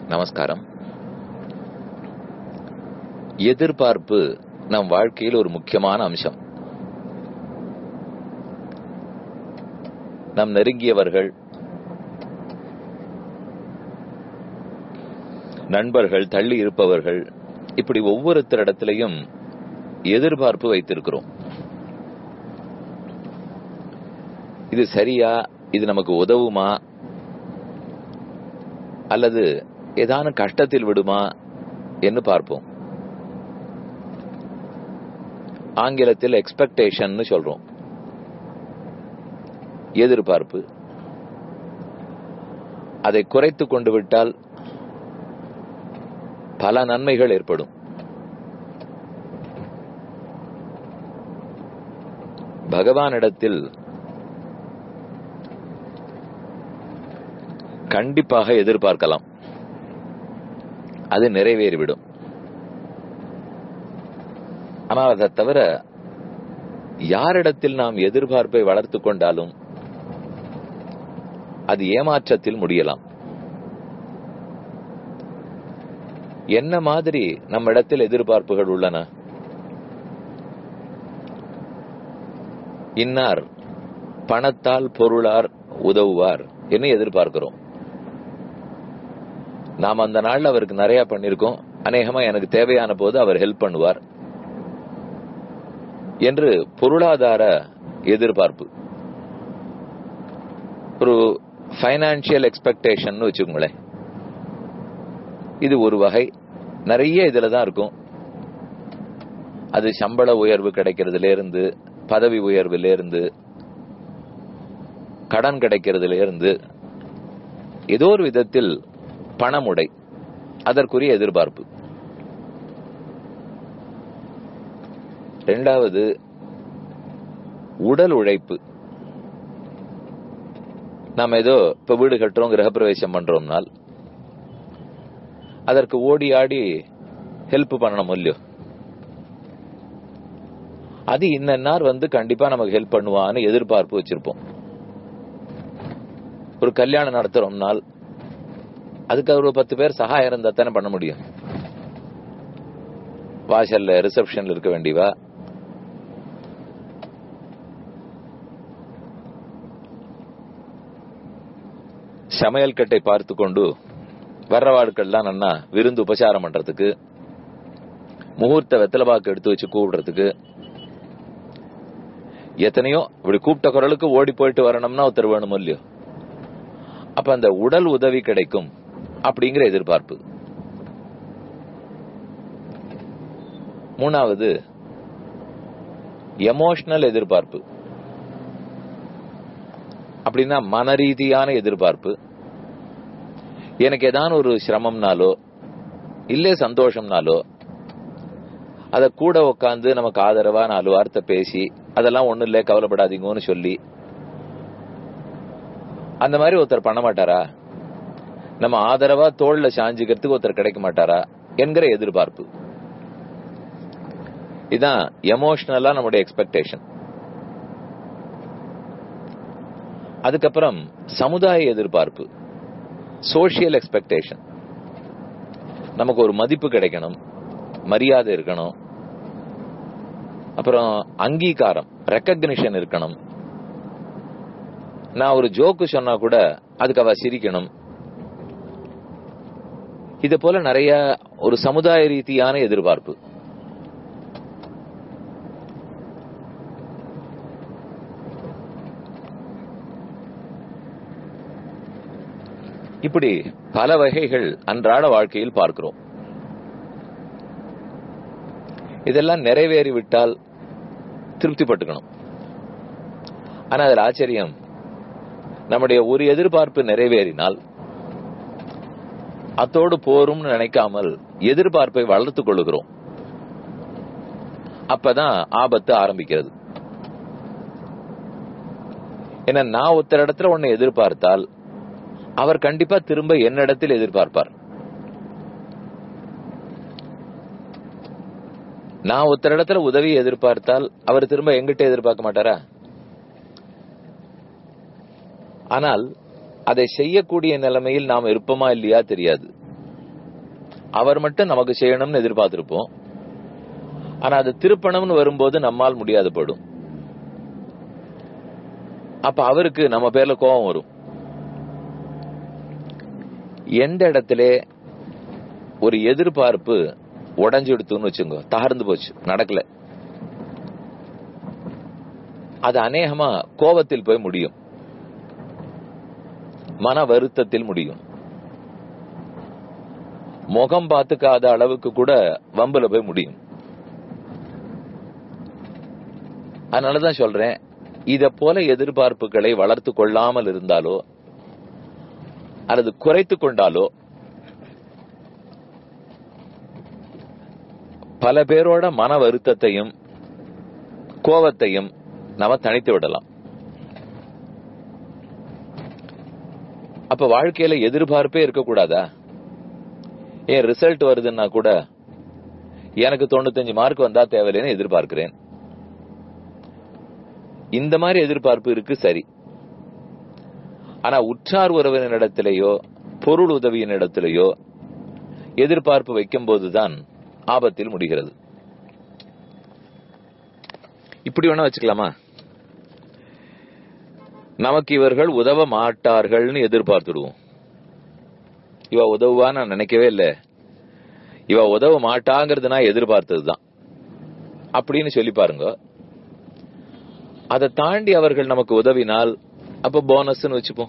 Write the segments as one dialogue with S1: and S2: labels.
S1: நமஸ்காரம் எதிர்பார்ப்பு நம் வாழ்க்கையில் ஒரு முக்கியமான அம்சம் நம் நெருங்கியவர்கள் நண்பர்கள் தள்ளி இருப்பவர்கள் இப்படி ஒவ்வொருத்தரிடத்திலையும் எதிர்பார்ப்பு வைத்திருக்கிறோம் இது சரியா இது நமக்கு உதவுமா அல்லது ஏதான கஷ்டத்தில் விடுமா என்று பார்ப்போம் ஆங்கிலத்தில் எக்ஸ்பெக்டேஷன் சொல்றோம் எதிர்பார்ப்பு அதை குறைத்து கொண்டு விட்டால் பல நன்மைகள் ஏற்படும் பகவானிடத்தில் கண்டிப்பாக எதிர்பார்க்கலாம் அது நிறைவேறிவிடும் ஆனால் அதை தவிர யாரிடத்தில் நாம் எதிர்பார்ப்பை வளர்த்து கொண்டாலும் அது ஏமாற்றத்தில் முடியலாம் என்ன மாதிரி நம்மிடத்தில் எதிர்பார்ப்புகள் உள்ளன இன்னார் பணத்தால் பொருளார் உதவுவார் என்று எதிர்பார்க்கிறோம் நாம் அந்த நாள்ல அவருக்கு நிறைய பண்ணிருக்கோம் அநேகமா எனக்கு தேவையான போது அவர் ஹெல்ப் பண்ணுவார் என்று பொருளாதார எதிர்பார்ப்பு ஒரு பைனான்சியல் எக்ஸ்பெக்டேஷன் வச்சுக்கோங்களேன் இது ஒரு வகை நிறைய இதுல தான் இருக்கும் அது சம்பள உயர்வு கிடைக்கிறதுல இருந்து பதவி உயர்வுல இருந்து கடன் கிடைக்கிறதுல இருந்து ஏதோ ஒரு விதத்தில் பணமுடை அதற்குரிய எதிர்பார்ப்பு இரண்டாவது உடல் உழைப்பு நாம் ஏதோ இப்ப வீடு கட்டுறோம் கிரகப்பிரவேசம் பண்றோம்னால் அதற்கு ஓடி ஆடி ஹெல்ப் பண்ணணும் இல்லையோ அது இன்னன்னார் வந்து கண்டிப்பா நமக்கு ஹெல்ப் பண்ணுவான்னு எதிர்பார்ப்பு வச்சிருப்போம் ஒரு கல்யாணம் நடத்துறோம்னால் அதுக்கு ஒரு பத்து பேர் சகாயம் இருந்தா தானே பண்ண முடியும் வாசல்ல ரிசப்ஷன்ல இருக்க வேண்டியவா சமையல் கட்டை பார்த்து கொண்டு வர்றவாடுக்கள்லாம் நன்னா விருந்து உபசாரம் பண்றதுக்கு முகூர்த்த வெத்தலைபாக்கு எடுத்து வச்சு கூப்பிடுறதுக்கு எத்தனையோ இப்படி கூப்பிட்ட குரலுக்கு ஓடி போயிட்டு வரணும்னா ஒருத்தர் வேணும் இல்லையோ அப்ப அந்த உடல் உதவி கிடைக்கும் அப்படிங்கிற எதிர்பார்ப்பு மூணாவது எமோஷனல் எதிர்பார்ப்பு அப்படின்னா மன ரீதியான எதிர்பார்ப்பு எனக்கு ஏதான ஒரு சிரமம்னாலோ இல்லே சந்தோஷம்னாலோ அத கூட உட்காந்து நமக்கு ஆதரவா நாலு வார்த்தை பேசி அதெல்லாம் ஒண்ணும் இல்ல கவலைப்படாதீங்கன்னு சொல்லி அந்த மாதிரி ஒருத்தர் பண்ண மாட்டாரா நம்ம ஆதரவா தோல்ல சாஞ்சிக்கிறதுக்கு ஒருத்தர் கிடைக்க மாட்டாரா என்கிற எதிர்பார்ப்பு இதுதான் எமோஷனலா நம்முடைய எக்ஸ்பெக்டேஷன் அதுக்கப்புறம் சமுதாய எதிர்பார்ப்பு சோசியல் எக்ஸ்பெக்டேஷன் நமக்கு ஒரு மதிப்பு கிடைக்கணும் மரியாதை இருக்கணும் அப்புறம் அங்கீகாரம் ரெக்கக்னிஷன் இருக்கணும் நான் ஒரு ஜோக்கு சொன்னா கூட அதுக்கு அவ சிரிக்கணும் இது போல நிறைய ஒரு சமுதாய ரீதியான எதிர்பார்ப்பு இப்படி பல வகைகள் அன்றாட வாழ்க்கையில் பார்க்கிறோம் இதெல்லாம் நிறைவேறிவிட்டால் திருப்திப்பட்டுக்கணும் ஆனா அதில் ஆச்சரியம் நம்முடைய ஒரு எதிர்பார்ப்பு நிறைவேறினால் அத்தோடு போரும்னு நினைக்காமல் எதிர்பார்ப்பை வளர்த்துக் கொள்ளுகிறோம் அப்பதான் ஆபத்து ஆரம்பிக்கிறது ஏன்னா நான் ஒருத்தர் இடத்துல ஒன்னு எதிர்பார்த்தால் அவர் கண்டிப்பா திரும்ப என்னிடத்தில் எதிர்பார்ப்பார் நான் ஒருத்தர் இடத்துல உதவி எதிர்பார்த்தால் அவர் திரும்ப எங்கிட்ட எதிர்பார்க்க மாட்டாரா ஆனால் அதை செய்யக்கூடிய நிலைமையில் நாம் இருப்போமா இல்லையா தெரியாது அவர் மட்டும் நமக்கு செய்யணும்னு எதிர்பார்த்திருப்போம் ஆனா அது திருப்பணம்னு வரும்போது நம்மால் முடியாது போயிடும் அப்ப அவருக்கு நம்ம பேர்ல கோபம் வரும் எந்த இடத்துல ஒரு எதிர்பார்ப்பு உடஞ்சு எடுத்துன்னு வச்சுங்க தகர்ந்து போச்சு நடக்கல அது அநேகமா கோபத்தில் போய் முடியும் மன வருத்தத்தில் முடியும் முகம் பார்த்துக்காத அளவுக்கு கூட வம்புல போய் முடியும் அதனாலதான் சொல்றேன் இத போல எதிர்பார்ப்புகளை வளர்த்து கொள்ளாமல் இருந்தாலோ அல்லது குறைத்து கொண்டாலோ பல பேரோட மன வருத்தத்தையும் கோபத்தையும் நாம தனித்து விடலாம் அப்ப வாழ்க்கையில எதிர்பார்ப்பே இருக்கக்கூடாதா ஏன் ரிசல்ட் வருதுன்னா கூட எனக்கு தொண்ணூத்தஞ்சு மார்க் வந்தா தேவையில்லைன்னு எதிர்பார்க்கிறேன் இந்த மாதிரி எதிர்பார்ப்பு இருக்கு சரி ஆனா உற்றார் உறவினரிடத்திலேயோ பொருள் உதவியின் இடத்திலேயோ எதிர்பார்ப்பு வைக்கும் போதுதான் ஆபத்தில் முடிகிறது இப்படி வேணா வச்சுக்கலாமா நமக்கு இவர்கள் உதவ மாட்டார்கள்னு எதிர்பார்த்துடுவோம் இவ உதவுவா நான் நினைக்கவே இல்லை இவ உதவ மாட்டாங்கிறது நான் எதிர்பார்த்ததுதான் அப்படின்னு சொல்லி பாருங்க அதை தாண்டி அவர்கள் நமக்கு உதவினால் அப்ப போனஸ்ன்னு வச்சுப்போம்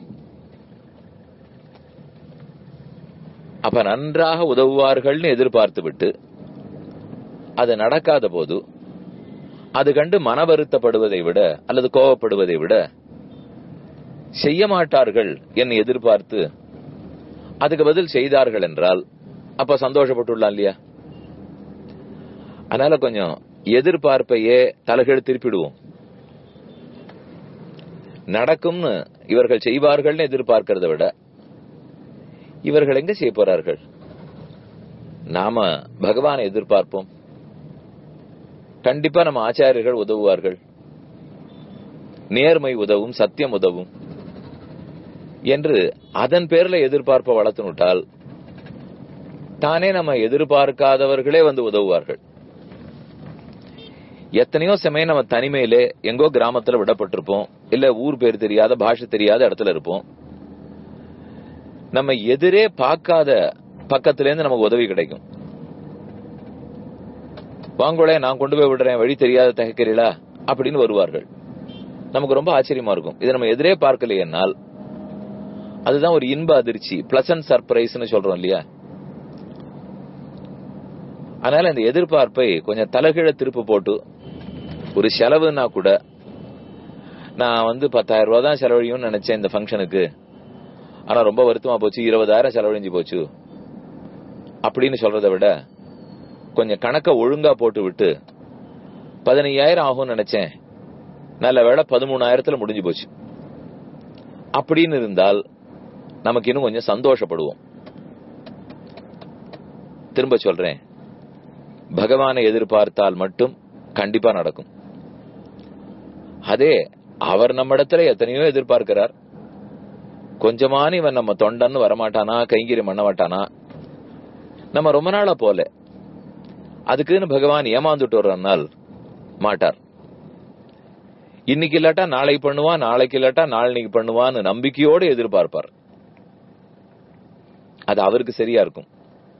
S1: அப்ப நன்றாக உதவுவார்கள்னு எதிர்பார்த்து விட்டு அது நடக்காத போது அது கண்டு மன வருத்தப்படுவதை விட அல்லது கோவப்படுவதை விட செய்ய மாட்டார்கள் என்று எதிர்பார்த்து அதுக்கு பதில் செய்தார்கள் என்றால் அப்ப சந்தோஷப்பட்டுள்ளான் இல்லையா அதனால கொஞ்சம் எதிர்பார்ப்பையே தலைகீழ் திருப்பிடுவோம் நடக்கும்னு இவர்கள் செய்வார்கள்னு எதிர்பார்க்கிறத விட இவர்கள் எங்க செய்ய போறார்கள் நாம பகவானை எதிர்பார்ப்போம் கண்டிப்பா நம்ம ஆச்சாரியர்கள் உதவுவார்கள் நேர்மை உதவும் சத்தியம் உதவும் என்று அதன் பேர்ல எதிர்பார்ப்பை வளர்த்துனுட்டால் தானே நம்ம எதிர்பார்க்காதவர்களே வந்து உதவுவார்கள் எத்தனையோ சமயம் நம்ம தனிமையிலே எங்கோ கிராமத்துல விடப்பட்டிருப்போம் இல்ல ஊர் பேர் தெரியாத பாஷை தெரியாத இடத்துல இருப்போம் நம்ம எதிரே பார்க்காத பக்கத்துல இருந்து நமக்கு உதவி கிடைக்கும் வாங்கோளே நான் கொண்டு போய் விடுறேன் வழி தெரியாத தகக்கிறீளா அப்படின்னு வருவார்கள் நமக்கு ரொம்ப ஆச்சரியமா இருக்கும் இதை நம்ம எதிரே பார்க்கலையென்னால் அதுதான் ஒரு இன்ப அதிர்ச்சி பிளசன்ட் சர்ப்ரைஸ்னு சொல்றோம் இல்லையா அதனால இந்த எதிர்பார்ப்பை கொஞ்சம் தலைகீழ திருப்பு போட்டு ஒரு செலவுனா கூட நான் வந்து பத்தாயிரம் ரூபாய் தான் செலவழியும்னு நினைச்சேன் இந்த ஃபங்க்ஷனுக்கு ஆனா ரொம்ப வருத்தமா போச்சு இருபதாயிரம் செலவழிஞ்சு போச்சு அப்படின்னு சொல்றதை விட கொஞ்சம் கணக்க ஒழுங்கா போட்டு விட்டு பதினையாயிரம் ஆகும்னு நினைச்சேன் நல்ல வேலை பதிமூணாயிரத்துல முடிஞ்சு போச்சு அப்படின்னு இருந்தால் நமக்கு இன்னும் கொஞ்சம் சந்தோஷப்படுவோம் திரும்ப சொல்றேன் பகவானை எதிர்பார்த்தால் மட்டும் கண்டிப்பா நடக்கும் அதே அவர் நம்ம இடத்துல எத்தனையோ எதிர்பார்க்கிறார் கொஞ்சமான இவன் நம்ம தொண்டன்னு வரமாட்டானா கைங்கரி பண்ண மாட்டானா நம்ம ரொம்ப நாளா போல அதுக்குன்னு பகவான் ஏமாந்துட்டு வர்றனால் மாட்டார் இன்னைக்கு இல்லாட்டா நாளைக்கு பண்ணுவான் நாளைக்கு இல்லாட்டா நாளைக்கு பண்ணுவான்னு நம்பிக்கையோடு எதிர்பார்ப்பார் அது அவருக்கு சரியா இருக்கும்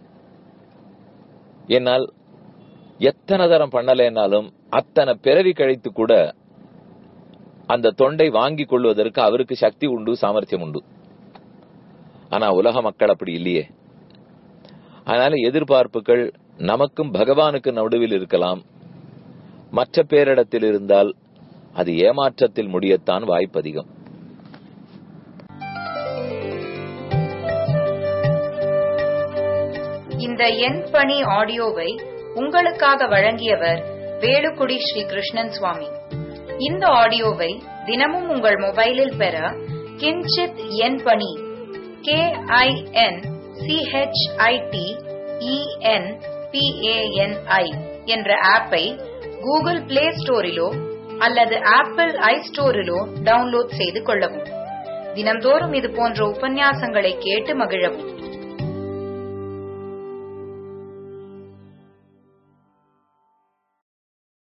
S1: என்னால் எத்தனை தரம் பண்ணலைன்னாலும் அத்தனை பிறவி கழித்து கூட அந்த தொண்டை வாங்கி கொள்வதற்கு அவருக்கு சக்தி உண்டு சாமர்த்தியம் உண்டு ஆனா உலக மக்கள் அப்படி இல்லையே அதனால எதிர்பார்ப்புகள் நமக்கும் பகவானுக்கு நடுவில் இருக்கலாம் மற்ற பேரிடத்தில் இருந்தால் அது ஏமாற்றத்தில் முடியத்தான் வாய்ப்பு அதிகம்
S2: இந்த எண் பணி ஆடியோவை உங்களுக்காக வழங்கியவர் வேலுக்குடி ஸ்ரீ கிருஷ்ணன் சுவாமி இந்த ஆடியோவை தினமும் உங்கள் மொபைலில் பெற கிஞ்சித் எண் பணி கே ஐ என் சிஹெச்ஐடி இஎன் பிஏஎன்ஐ என்ற ஆப்பை கூகுள் பிளே ஸ்டோரிலோ அல்லது ஆப்பிள் ஐ ஸ்டோரிலோ டவுன்லோட் செய்து கொள்ளவும் தினம்தோறும் இது போன்ற உபன்யாசங்களை கேட்டு மகிழவும்